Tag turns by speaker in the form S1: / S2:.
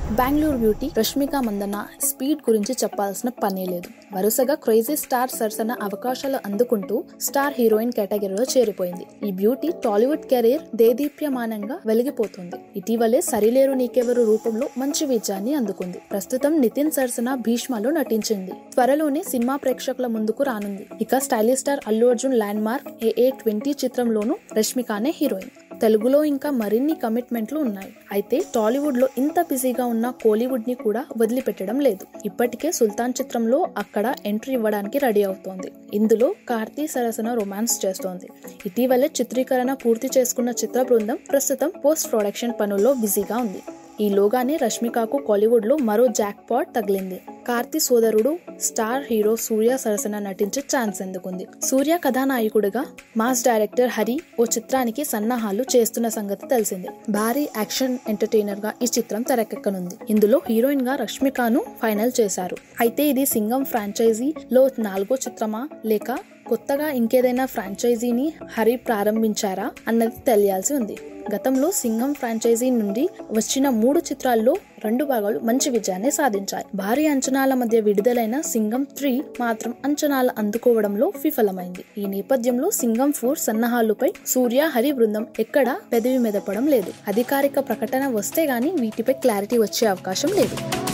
S1: Bengaluru beauty Rashmika Mandanna speed గురించి చెప్పాల్సిన పనే లేదు వరుసగా క్రేజీ స్టార్ సరసన అవకాశాలు అందుకుంటూ స్టార్ హీరోయిన్ కేటగిరీలో చేరిపోయింది ఈ బ్యూటీ టాలీవుడ్ కెరీర్ దేదీప్యమానంగా వెలిగిపోతుంది ఇటీవలే సరిలేరు నీకెవరు రూపంలో మంచి విజయాన్ని అందుకుంది ప్రస్తుతం నితిన్ సరసన భీష్మలో నటించింది త్వరలోనే సినిమా ప్రేక్షకుల ముందుకు రానుంది ఇక stylish star Allu Arjun landmark AA twenty చిత్రంలోనూ రష్మికానే హీరోయిన్ తెలుగులో ఇంకా మరిన్ని కమిట్మెంట్లు ఉన్నాయి అయితే టాలీవుడ్ లో ఇంత బిజీగా ఉన్న కోలీవుడ్ ని కూడా వదిలిపెట్టడం లేదు ఇప్పటికే సుల్తాన్ చిత్రంలో అక్కడ ఎంట్రీ ఇవ్వడానికి రెడీ అవుతోంది ఇందులో కార్తీ సరసన రొమాన్స్ చేస్తోంది ఇటీవలే చిత్రీకరణ పూర్తి చేసుకున్న చిత్ర బృందం ప్రస్తుతం పోస్ట్ ప్రొడక్షన్ పనుల్లో బిజీగా ఉంది ఈలోగానే రష్మికకు కోలీవుడ్ లో మరో జాక్ పాట్ తగిలింది కార్తీ సోదరుడు స్టార్ హీరో సూర్య సరసన నటించే ఛాన్స్ అందుకుంది సూర్య కథానాయకుడిగా మాస్ డైరెక్టర్ హరి ఓ చిత్రానికి సన్నాహాలు చేస్తున్న సంగతి తెలిసిందే భారీ యాక్షన్ ఎంటర్టైనర్ గా ఈ చిత్రం తెరకెక్కనుంది ఇందులో హీరోయిన్ గా రష్మికను ఫైనల్ చేశారు అయితే ఇది సింగం ఫ్రాంచైజీ లో నాలుగో చిత్రమా లేక కొత్తగా ఇంకేదైనా ఫ్రాంచైజీని హరి ప్రారంభించారా అన్నది తెలియాల్సి ఉంది గతంలో సింగం ఫ్రాంచైజీ నుండి వచ్చిన మూడు చిత్రాల్లో రెండు భాగాలు మంచి విజయాన్ని సాధించాయి భారీ అంచనాల మధ్య విడుదలైన సింగం త్రీ మాత్రం అంచనాలు అందుకోవడంలో విఫలమైంది ఈ నేపథ్యంలో సింగం ఫోర్ సన్నాహాలుపై సూర్య హరి బృందం ఎక్కడా పెదవి మెదపడం లేదు అధికారిక ప్రకటన వస్తే గానీ వీటిపై క్లారిటీ వచ్చే అవకాశం లేదు